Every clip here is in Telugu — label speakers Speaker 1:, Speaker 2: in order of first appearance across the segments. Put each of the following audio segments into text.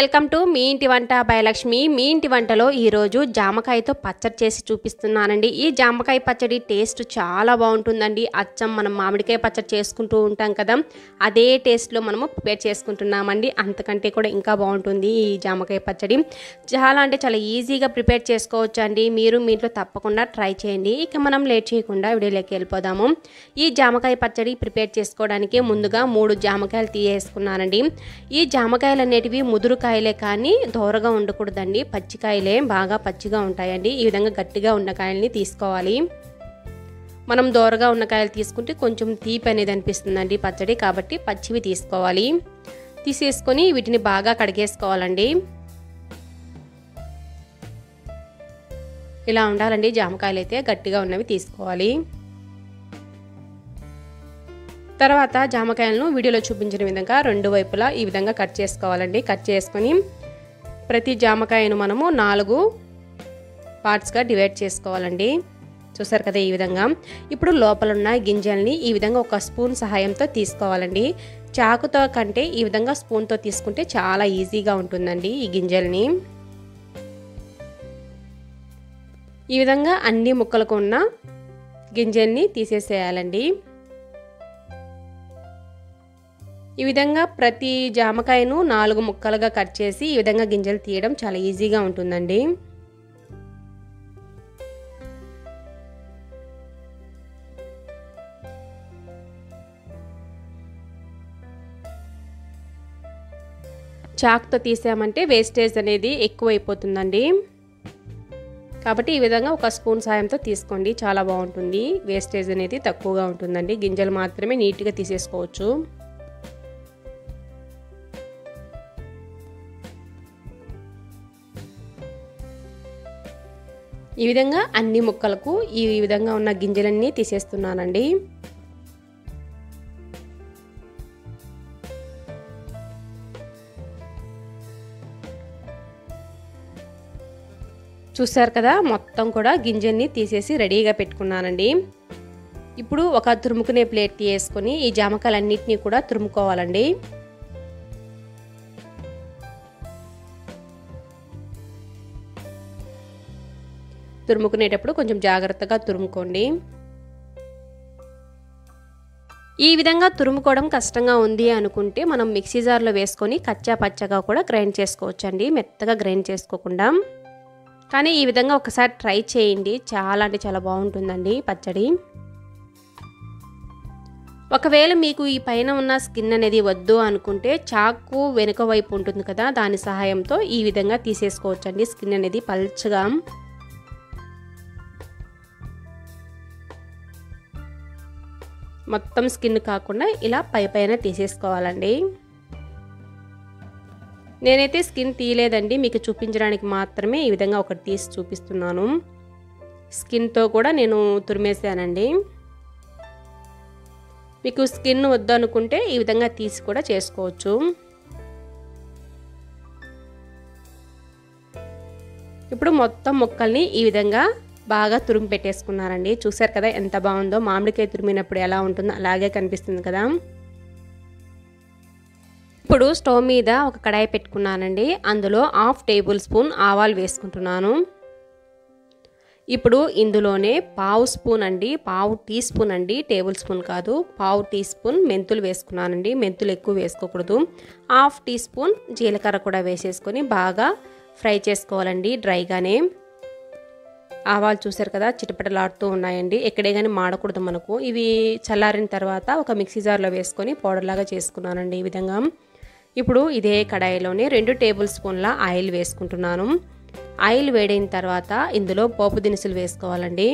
Speaker 1: వెల్కమ్ టు మీ ఇంటి వంట భయలక్ష్మి మీ ఇంటి వంటలో ఈరోజు జామకాయతో పచ్చడి చేసి చూపిస్తున్నానండి ఈ జామకాయ పచ్చడి టేస్ట్ చాలా బాగుంటుందండి అచ్చం మనం మామిడికాయ పచ్చడి చేసుకుంటూ ఉంటాం కదా అదే టేస్ట్లో మనము ప్రిపేర్ చేసుకుంటున్నామండి అంతకంటే కూడా ఇంకా బాగుంటుంది ఈ జామకాయ పచ్చడి చాలా అంటే చాలా ఈజీగా ప్రిపేర్ చేసుకోవచ్చు అండి మీరు మీ ఇంట్లో తప్పకుండా ట్రై చేయండి ఇక మనం లేట్ చేయకుండా వీడియోలోకి వెళ్ళిపోదాము ఈ జామకాయ పచ్చడి ప్రిపేర్ చేసుకోవడానికి ముందుగా మూడు జామకాయలు తీసేసుకున్నానండి ఈ జామకాయలు అనేటివి ముదురుకాయలే కానీ దోరగా ఉండకూడదండి పచ్చికాయలే బాగా పచ్చిగా ఉంటాయండి ఈ విధంగా గట్టిగా ఉన్న కాయల్ని తీసుకోవాలి మనం దోరగా ఉన్న కాయలు తీసుకుంటే కొంచెం తీపి అనేది అనిపిస్తుందండి పచ్చడి కాబట్టి పచ్చివి తీసుకోవాలి తీసేసుకొని వీటిని బాగా కడిగేసుకోవాలండి ఇలా ఉండాలండి జామకాయలు అయితే గట్టిగా ఉన్నవి తీసుకోవాలి తర్వాత జామకాయలను వీడియోలో చూపించిన విధంగా రెండు వైపులా ఈ విధంగా కట్ చేసుకోవాలండి కట్ చేసుకొని ప్రతి జామకాయను మనము నాలుగు పార్ట్స్గా డివైడ్ చేసుకోవాలండి చూసారు కదా ఈ విధంగా ఇప్పుడు లోపల ఉన్న గింజల్ని ఈ విధంగా ఒక స్పూన్ సహాయంతో తీసుకోవాలండి చాకుతో కంటే ఈ విధంగా స్పూన్తో తీసుకుంటే చాలా ఈజీగా ఉంటుందండి ఈ గింజల్ని ఈ విధంగా అన్ని ముక్కలకు ఉన్న గింజల్ని తీసేసేయాలండి ఈ విధంగా ప్రతి జామకాయను నాలుగు ముక్కలుగా కట్ చేసి ఈ విధంగా గింజలు తీయడం చాలా ఈజీగా ఉంటుందండి చాక్తో తీసామంటే వేస్టేజ్ అనేది ఎక్కువైపోతుందండి కాబట్టి ఈ విధంగా ఒక స్పూన్ సాయంతో తీసుకోండి చాలా బాగుంటుంది వేస్టేజ్ అనేది తక్కువగా ఉంటుందండి గింజలు మాత్రమే నీట్గా తీసేసుకోవచ్చు ఈ విధంగా అన్ని ముక్కలకు ఈ విధంగా ఉన్న గింజలన్నీ తీసేస్తున్నానండి చూసారు కదా మొత్తం కూడా గింజల్ని తీసేసి రెడీగా పెట్టుకున్నానండి ఇప్పుడు ఒక తురుముకునే ప్లేట్ తీసుకొని ఈ జామకాయలన్నింటినీ కూడా తురుముకోవాలండి తురుముకునేటప్పుడు కొంచెం జాగ్రత్తగా తురుముకోండి ఈ విధంగా తురుముకోవడం కష్టంగా ఉంది అనుకుంటే మనం మిక్సీ జార్లో వేసుకొని కచ్చా పచ్చగా కూడా గ్రైండ్ చేసుకోవచ్చండి మెత్తగా గ్రైండ్ చేసుకోకుండా కానీ ఈ విధంగా ఒకసారి ట్రై చేయండి చాలా అంటే చాలా బాగుంటుందండి పచ్చడి ఒకవేళ మీకు ఈ పైన ఉన్న స్కిన్ అనేది వద్దు అనుకుంటే చాకు వెనుక వైపు ఉంటుంది కదా దాని సహాయంతో ఈ విధంగా తీసేసుకోవచ్చండి స్కిన్ అనేది పల్చగా మొత్తం స్కిన్ కాకుండా ఇలా పై పైన తీసేసుకోవాలండి నేనైతే స్కిన్ తీయలేదండి మీకు చూపించడానికి మాత్రమే ఈ విధంగా ఒకటి తీసి చూపిస్తున్నాను స్కిన్తో కూడా నేను తురిమేసానండి మీకు స్కిన్ వద్దనుకుంటే ఈ విధంగా తీసి కూడా చేసుకోవచ్చు ఇప్పుడు మొత్తం ముక్కల్ని ఈ విధంగా బాగా తురుము పెట్టేసుకున్నారండి చూసారు కదా ఎంత బాగుందో మామిడికాయ తురిమినప్పుడు ఎలా ఉంటుందో అలాగే కనిపిస్తుంది కదా ఇప్పుడు స్టవ్ మీద ఒక కడాయి పెట్టుకున్నానండి అందులో హాఫ్ టేబుల్ స్పూన్ ఆవాలు వేసుకుంటున్నాను ఇప్పుడు ఇందులోనే పావు స్పూన్ అండి పావు టీ స్పూన్ అండి టేబుల్ స్పూన్ కాదు పావు టీ స్పూన్ మెంతులు వేసుకున్నానండి మెంతులు ఎక్కువ వేసుకోకూడదు హాఫ్ టీ స్పూన్ జీలకర్ర కూడా వేసేసుకొని బాగా ఫ్రై చేసుకోవాలండి డ్రైగానే ఆవాలు చూసారు కదా చిటపటలాడుతూ ఉన్నాయండి ఎక్కడే కానీ మాడకూడదు మనకు ఇవి చల్లారిన తర్వాత ఒక మిక్సీ జార్లో వేసుకొని పౌడర్లాగా చేసుకున్నానండి ఈ విధంగా ఇప్పుడు ఇదే కడాయిలోనే రెండు టేబుల్ స్పూన్ల ఆయిల్ వేసుకుంటున్నాను ఆయిల్ వేడైన తర్వాత ఇందులో పోపు దినుసులు వేసుకోవాలండి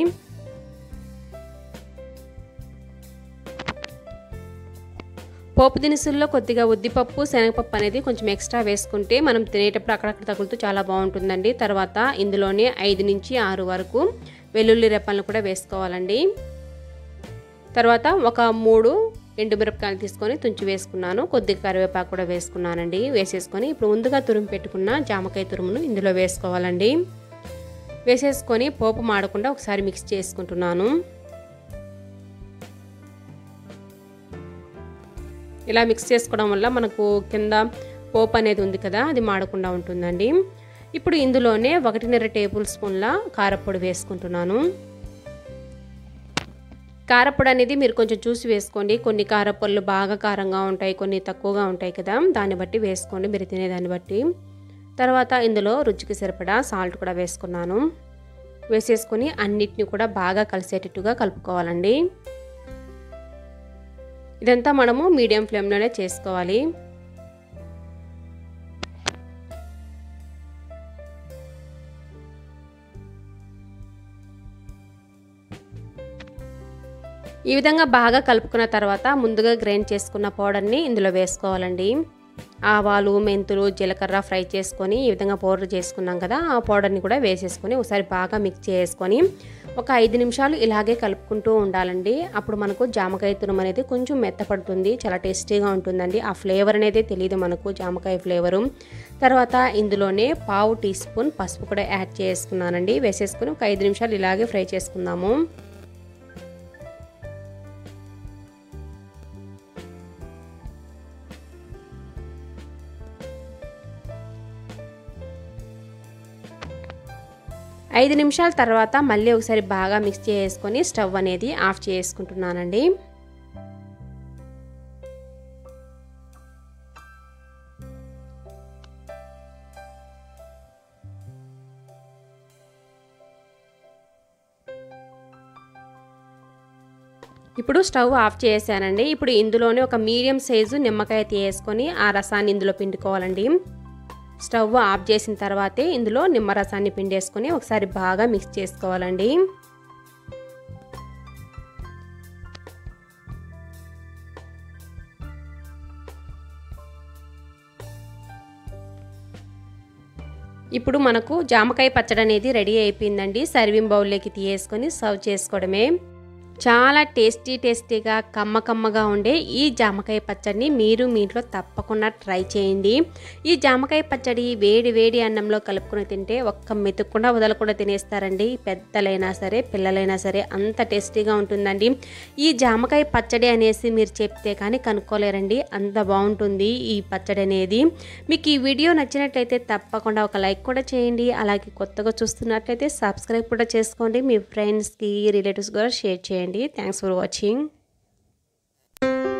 Speaker 1: పోపు దినుసుల్లో కొద్దిగా ఉద్దిపప్పు శనగపప్పు అనేది కొంచెం ఎక్స్ట్రా వేసుకుంటే మనం తినేటప్పుడు అక్కడక్కడ తగులుతూ చాలా బాగుంటుందండి తర్వాత ఇందులోనే ఐదు నుంచి ఆరు వరకు వెల్లుల్లి రెప్పలను కూడా వేసుకోవాలండి తర్వాత ఒక మూడు ఎండు మిరపకాయలు తీసుకొని తుంచి వేసుకున్నాను కొద్దిగా కరివేపాకు కూడా వేసుకున్నానండి వేసేసుకొని ఇప్పుడు ముందుగా తురుము పెట్టుకున్న జామకాయ తురుమును ఇందులో వేసుకోవాలండి వేసేసుకొని పోపు మాడకుండా ఒకసారి మిక్స్ చేసుకుంటున్నాను ఇలా మిక్స్ చేసుకోవడం వల్ల మనకు కింద పోపు అనేది ఉంది కదా అది మాడకుండా ఉంటుందండి ఇప్పుడు ఇందులోనే ఒకటిన్నర టేబుల్ స్పూన్ల కారపొడి వేసుకుంటున్నాను కారపొడి అనేది మీరు కొంచెం చూసి వేసుకోండి కొన్ని కారపొళ్ళు బాగా కారంగా ఉంటాయి కొన్ని తక్కువగా ఉంటాయి కదా దాన్ని బట్టి వేసుకోండి మీరు తినేదాన్ని బట్టి తర్వాత ఇందులో రుచికి సరిపడా సాల్ట్ కూడా వేసుకున్నాను వేసేసుకొని అన్నిటిని కూడా బాగా కలిసేటట్టుగా కలుపుకోవాలండి ఇదంతా మనము మీడియం ఫ్లేమ్లోనే చేసుకోవాలి ఈ విధంగా బాగా కలుపుకున్న తర్వాత ముందుగా గ్రైండ్ చేసుకున్న పౌడర్ని ఇందులో వేసుకోవాలండి ఆవాలు మెంతులు జీలకర్ర ఫ్రై చేసుకొని ఈ విధంగా పౌడర్ చేసుకున్నాం కదా ఆ పౌడర్ని కూడా వేసేసుకొని ఒకసారి బాగా మిక్స్ చేసుకొని ఒక ఐదు నిమిషాలు ఇలాగే కలుపుకుంటూ ఉండాలండి అప్పుడు మనకు జామకాయ తురుము అనేది కొంచెం మెత్తపడుతుంది చాలా టేస్టీగా ఉంటుందండి ఆ ఫ్లేవర్ అనేది తెలియదు మనకు జామకాయ ఫ్లేవరు తర్వాత ఇందులోనే పావు టీ స్పూన్ పసుపు కూడా యాడ్ చేసుకున్నానండి వేసేసుకొని ఒక ఐదు నిమిషాలు ఇలాగే ఫ్రై చేసుకుందాము ఐదు నిమిషాల తర్వాత మళ్ళీ ఒకసారి బాగా మిక్స్ చేసుకొని స్టవ్ అనేది ఆఫ్ చేసుకుంటున్నానండి ఇప్పుడు స్టవ్ ఆఫ్ చేశానండి ఇప్పుడు ఇందులోనే ఒక మీడియం సైజు నిమ్మకాయ తీసుకొని ఆ రసాన్ని ఇందులో పిండుకోవాలండి స్టవ్ ఆఫ్ చేసిన తర్వాతే ఇందులో నిమ్మరసాన్ని పిండేసుకొని ఒకసారి బాగా మిక్స్ చేసుకోవాలండి ఇప్పుడు మనకు జామకాయ పచ్చడి అనేది రెడీ అయిపోయిందండి సర్వింగ్ బౌల్లోకి తీయేసుకొని సర్వ్ చేసుకోవడమే చాలా టేస్టీ టేస్టీగా కమ్మ కమ్మగా ఉండే ఈ జామకాయ పచ్చడిని మీరు మీ ఇంట్లో తప్పకుండా ట్రై చేయండి ఈ జామకాయ పచ్చడి వేడి వేడి అన్నంలో కలుపుకొని తింటే ఒక్క మెతుకుండా వదలకుండా తినేస్తారండి పెద్దలైనా సరే పిల్లలైనా సరే అంత టేస్టీగా ఉంటుందండి ఈ జామకాయ పచ్చడి అనేసి మీరు చెప్తే కానీ కనుక్కోలేరండి అంత బాగుంటుంది ఈ పచ్చడి అనేది మీకు ఈ వీడియో నచ్చినట్లయితే తప్పకుండా ఒక లైక్ కూడా చేయండి అలాగే కొత్తగా చూస్తున్నట్లయితే సబ్స్క్రైబ్ కూడా చేసుకోండి మీ ఫ్రెండ్స్కి రిలేటివ్స్ కూడా షేర్ చేయండి థ్యాంక్స్ ఫర్ వాచింగ్